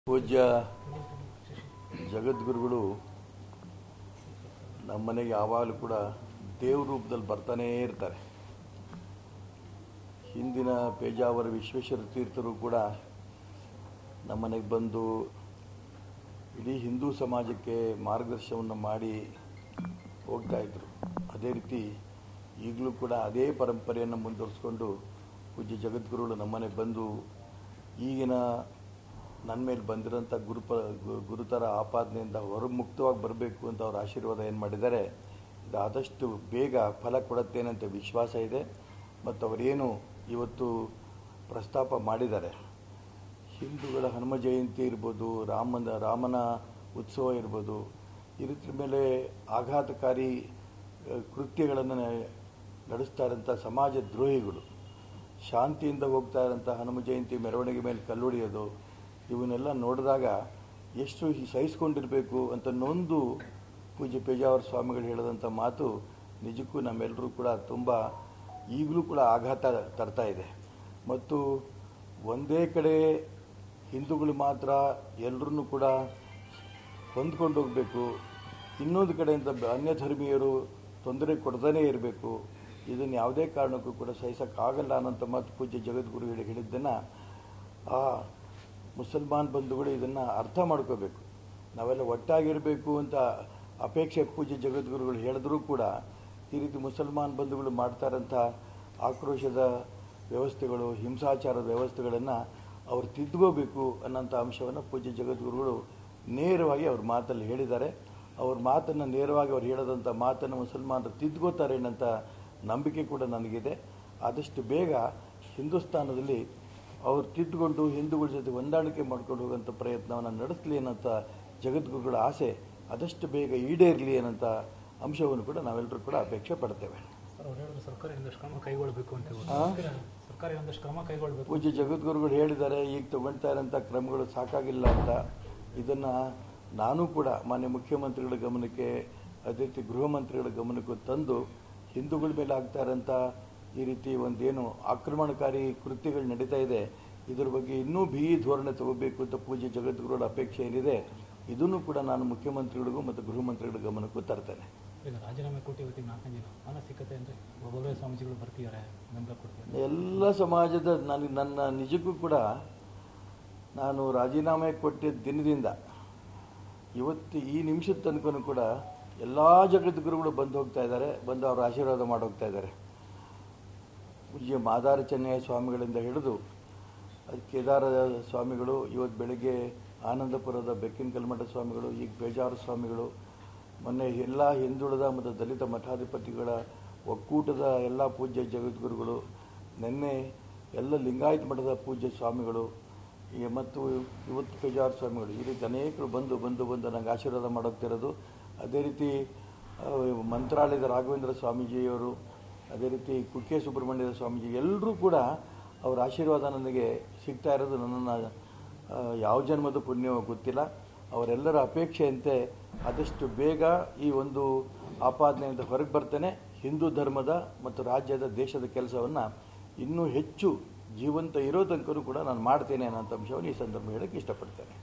ಪೂಜ್ಯ ಜಗದ್ಗುರುಗಳು ನಮ್ಮ ಮನೆಗೆ ಯಾವಾಗಲೂ ಕೂಡ ದೇವ್ರ ರೂಪದಲ್ಲಿ ಬರ್ತಾನೇ ಇರ್ತಾರೆ ಹಿಂದಿನ ಪೇಜಾವರ ವಿಶ್ವೇಶ್ವರ ತೀರ್ಥರು ಕೂಡ ನಮ್ಮ ಮನೆಗೆ ಬಂದು ಇಡೀ ಹಿಂದೂ ಸಮಾಜಕ್ಕೆ ಮಾರ್ಗದರ್ಶನವನ್ನು ಮಾಡಿ ಹೋಗ್ತಾ ಇದ್ರು ಅದೇ ರೀತಿ ಈಗಲೂ ಕೂಡ ಅದೇ ಪರಂಪರೆಯನ್ನು ಮುಂದುವರಿಸ್ಕೊಂಡು ಪೂಜ್ಯ ಜಗದ್ಗುರುಗಳು ನಮ್ಮನೆಗೆ ಬಂದು ಈಗಿನ ನನ್ನ ಮೇಲೆ ಬಂದಿರೋಂಥ ಗುರುಪ ಗು- ಗುರುತರ ಆಪಾದನೆಯಿಂದ ಹೊರಮುಕ್ತವಾಗಿ ಬರಬೇಕು ಅಂತ ಅವ್ರ ಆಶೀರ್ವಾದ ಏನು ಮಾಡಿದ್ದಾರೆ ಇದು ಆದಷ್ಟು ಬೇಗ ಫಲ ಕೊಡುತ್ತೇನಂತ ವಿಶ್ವಾಸ ಇದೆ ಮತ್ತು ಅವರೇನು ಇವತ್ತು ಪ್ರಸ್ತಾಪ ಮಾಡಿದ್ದಾರೆ ಹಿಂದೂಗಳ ಹನುಮ ಜಯಂತಿ ಇರ್ಬೋದು ರಾಮನ ರಾಮನ ಉತ್ಸವ ಇರ್ಬೋದು ಈ ರೀತಿ ಮೇಲೆ ಆಘಾತಕಾರಿ ಆ, ಕೃತ್ಯಗಳನ್ನು ನಡೆಸ್ತಾ ಇರೋಂಥ ಸಮಾಜ ದ್ರೋಹಿಗಳು ಶಾಂತಿಯಿಂದ ಹೋಗ್ತಾ ಇರೋಂಥ ಹನುಮ ಜಯಂತಿ ಮೆರವಣಿಗೆ ಮೇಲೆ ಕಲ್ಲೊಡೆಯೋದು ಇವನ್ನೆಲ್ಲ ನೋಡಿದಾಗ ಎಷ್ಟು ಸಹಿಸ್ಕೊಂಡಿರಬೇಕು ಅಂತ ನೊಂದು ಪೂಜ್ಯ ಪೇಜಾವರ ಸ್ವಾಮಿಗಳು ಹೇಳಿದಂಥ ಮಾತು ನಿಜಕ್ಕೂ ನಮ್ಮೆಲ್ಲರೂ ಕೂಡ ತುಂಬ ಈಗಲೂ ಕೂಡ ಆಘಾತ ತರ್ತಾ ಇದೆ ಮತ್ತು ಒಂದೇ ಕಡೆ ಹಿಂದೂಗಳು ಮಾತ್ರ ಎಲ್ಲರನ್ನೂ ಕೂಡ ಹೊಂದ್ಕೊಂಡು ಹೋಗಬೇಕು ಇನ್ನೊಂದು ಕಡೆಯಿಂದ ಬ- ಅನ್ಯ ಧರ್ಮೀಯರು ತೊಂದರೆ ಕೊಡದೇ ಇರಬೇಕು ಇದನ್ನು ಯಾವುದೇ ಕಾರಣಕ್ಕೂ ಕೂಡ ಸಹಿಸೋಕ್ಕಾಗಲ್ಲ ಅನ್ನೋಂಥ ಮಾತು ಪೂಜ್ಯ ಜಗದ್ಗುರು ಹೇಳಿ ಹೇಳಿದ್ದನ್ನು ಆ ಮುಸಲ್ಮಾನ್ ಬಂಧುಗಳು ಇದನ್ನು ಅರ್ಥ ಮಾಡ್ಕೋಬೇಕು ನಾವೆಲ್ಲ ಒಟ್ಟಾಗಿರಬೇಕು ಅಂತ ಅಪೇಕ್ಷೆ ಪೂಜ್ಯ ಜಗದ್ಗುರುಗಳು ಹೇಳಿದ್ರೂ ಕೂಡ ಈ ರೀತಿ ಮುಸಲ್ಮಾನ್ ಬಂಧುಗಳು ಮಾಡ್ತಾ ಇರೋಂಥ ಆಕ್ರೋಶದ ವ್ಯವಸ್ಥೆಗಳು ಹಿಂಸಾಚಾರದ ವ್ಯವಸ್ಥೆಗಳನ್ನು ಅವ್ರು ತಿದ್ದುಕೋಬೇಕು ಅನ್ನೋಂಥ ಅಂಶವನ್ನು ಪೂಜ್ಯ ಜಗದ್ಗುರುಗಳು ನೇರವಾಗಿ ಅವ್ರ ಮಾತಲ್ಲಿ ಹೇಳಿದ್ದಾರೆ ಅವ್ರ ಮಾತನ್ನು ನೇರವಾಗಿ ಅವ್ರು ಹೇಳದಂಥ ಮಾತನ್ನು ಮುಸಲ್ಮಾನರು ತಿದ್ದುಕೋತಾರೆ ಅನ್ನೋಂಥ ನಂಬಿಕೆ ಕೂಡ ನನಗಿದೆ ಆದಷ್ಟು ಬೇಗ ಹಿಂದೂಸ್ತಾನದಲ್ಲಿ ಅವ್ರು ತಿದ್ದುಕೊಂಡು ಹಿಂದೂಗಳ ಜೊತೆ ಹೊಂದಾಣಿಕೆ ಮಾಡ್ಕೊಂಡು ಹೋಗೋಂಥ ಪ್ರಯತ್ನವನ್ನು ನಡೆಸಲಿ ಅನ್ನೋಂಥ ಜಗದ್ಗುರುಗಳ ಆಸೆ ಆದಷ್ಟು ಬೇಗ ಈಡೇರಲಿ ಅನ್ನೋಂಥ ಅಂಶವನ್ನು ಕೂಡ ನಾವೆಲ್ಲರೂ ಕೂಡ ಅಪೇಕ್ಷೆ ಪಡ್ತೇವೆ ಸರ್ ಅವ್ರು ಹೇಳಿದ್ರು ಸರ್ಕಾರ ಒಂದಷ್ಟು ಕ್ರಮ ಕೈಗೊಳ್ಳಬೇಕು ಅಂತ ಹೇಳಿ. ಆ? ಸರ್ಕಾರ ಒಂದಷ್ಟು ಕ್ರಮ ಕೈಗೊಳ್ಳಬೇಕು ಪೂಜ್ಯ ಜಗದ್ಗುರುಗಳು ಹೇಳಿದ್ದಾರೆ ಈಗ ತಗೊಳ್ತಾ ಇರೋಂಥ ಕ್ರಮಗಳು ಸಾಕಾಗಿಲ್ಲ ಅಂತ ಇದನ್ನು ನಾನು ಕೂಡ ಮಾನ್ಯ ಮುಖ್ಯಮಂತ್ರಿಗಳ ಗಮನಕ್ಕೆ ಅದೇ ರೀತಿ ಗೃಹ ಮಂತ್ರಿಗಳ ಗಮನಕ್ಕೂ ತಂದು ಹಿಂದೂಗಳ ಮೇಲೆ ಆಗ್ತಾ ಇರೋಂಥ ಈ ರೀತಿ ಒಂದೇನು ಆಕ್ರಮಣಕಾರಿ ಕೃತ್ಯಗಳು ನಡೀತಾ ಇದೆ ಇದ್ರ ಬಗ್ಗೆ ಇನ್ನೂ ಬಿಗಿ ಧೋರಣೆ ತಗೋಬೇಕು ಅಂತ ಪೂಜ್ಯ ಜಗದ್ಗುರುಗಳ ಅಪೇಕ್ಷೆ ಏನಿದೆ ಇದನ್ನು ಕೂಡ ನಾನು ಮುಖ್ಯಮಂತ್ರಿಗಳಿಗೂ ಮತ್ತು ಗೃಹ ಮಂತ್ರಿಗಳ ಗಮನಕ್ಕೂ ತರ್ತೇನೆ ಈಗ ರಾಜೀನಾಮೆ ಕೊಟ್ಟು ಇವತ್ತಿಗೆ ನಾಲ್ಕನೇ ದಿನ ಮಾನಸಿಕತೆ ಅಂದರೆ ಒಬ್ಬೊಬ್ಬರೇ ಸ್ವಾಮೀಜಿಗಳು ಬರ್ತಿದ್ದಾರೆ ಬೆಂಬಲ ಕೊಡ್ತಿದ್ದಾರೆ ಎಲ್ಲ ಸಮಾಜದ ನನಗೆ ನನ್ನ ನಿಜಕ್ಕೂ ಕೂಡ ನಾನು ರಾಜೀನಾಮೆ ಕೊಟ್ಟಿದ್ದ ದಿನದಿಂದ ಇವತ್ತು ಈ ನಿಮಿಷದ ತನಕನೂ ಕೂಡ ಎಲ್ಲ ಜಗದ್ಗುರುಗಳು ಬಂದು ಹೋಗ್ತಾ ಇದ್ದಾರೆ ಬಂದು ಅವ್ರ ಆಶೀರ್ವಾದ ಮಾಡಿ ಹೋಗ್ತಾ ಇದ್ದಾರೆ ಪೂಜ್ಯ ಮಾದಾರ ಚೆನ್ನಯ್ಯ ಸ್ವಾಮಿಗಳಿಂದ ಹಿಡಿದು ಅದು ಕೇದಾರ ಸ್ವಾಮಿಗಳು ಇವತ್ತು ಬೆಳಗ್ಗೆ ಆನಂದಪುರದ ಬೆಕ್ಕಿನ ಕಲ್ಮಠ ಸ್ವಾಮಿಗಳು ಈಗ ಬೇಜಾರು ಸ್ವಾಮಿಗಳು ಮೊನ್ನೆ ಎಲ್ಲ ಹಿಂದುಳಿದ ಮತ್ತು ದಲಿತ ಮಠಾಧಿಪತಿಗಳ ಒಕ್ಕೂಟದ ಎಲ್ಲ ಪೂಜ್ಯ ಜಗದ್ಗುರುಗಳು ನಿನ್ನೆ ಎಲ್ಲ ಲಿಂಗಾಯತ ಮಠದ ಪೂಜ್ಯ ಸ್ವಾಮಿಗಳು ಈ ಮತ್ತು ಇವತ್ತು ಪೇಜಾರ್ ಸ್ವಾಮಿಗಳು ಈ ರೀತಿ ಅನೇಕರು ಬಂದು ಬಂದು ಬಂದು ನಂಗೆ ಆಶೀರ್ವಾದ ಮಾಡೋಗ್ತಿರೋದು ಅದೇ ರೀತಿ ಆ, ಮಂತ್ರಾಲಯದ ರಾಘವೇಂದ್ರ ಸ್ವಾಮೀಜಿಯವರು ಅದೇ ರೀತಿ ಕುಕ್ಕೆ ಸುಬ್ರಹ್ಮಣ್ಯದ ಸ್ವಾಮೀಜಿ ಎಲ್ಲರೂ ಕೂಡ ಅವರ ಆಶೀರ್ವಾದ ನನಗೆ ಸಿಗ್ತಾ ಇರೋದು ನನ್ನನ್ನು ಆ, ಯಾವ ಜನ್ಮದ ಪುಣ್ಯವೋ ಗೊತ್ತಿಲ್ಲ ಅವರೆಲ್ಲರ ಅಪೇಕ್ಷೆಯಂತೆ ಆದಷ್ಟು ಬೇಗ ಈ ಒಂದು ಆಪಾದನೆಯಿಂದ ಹೊರಗೆ ಬರ್ತೇನೆ ಹಿಂದೂ ಧರ್ಮದ ಮತ್ತು ರಾಜ್ಯದ ದೇಶದ ಕೆಲಸವನ್ನು ಇನ್ನೂ ಹೆಚ್ಚು ಜೀವಂತ ಇರೋ ತನಕನೂ ಕೂಡ ನಾನು ಮಾಡ್ತೇನೆ ಅನ್ನೋಂಥ ಅಂಶವನ್ನು ಈ ಸಂದರ್ಭ ಹೇಳಕ್ಕೆ ಇಷ್ಟಪಡ್ತೇನೆ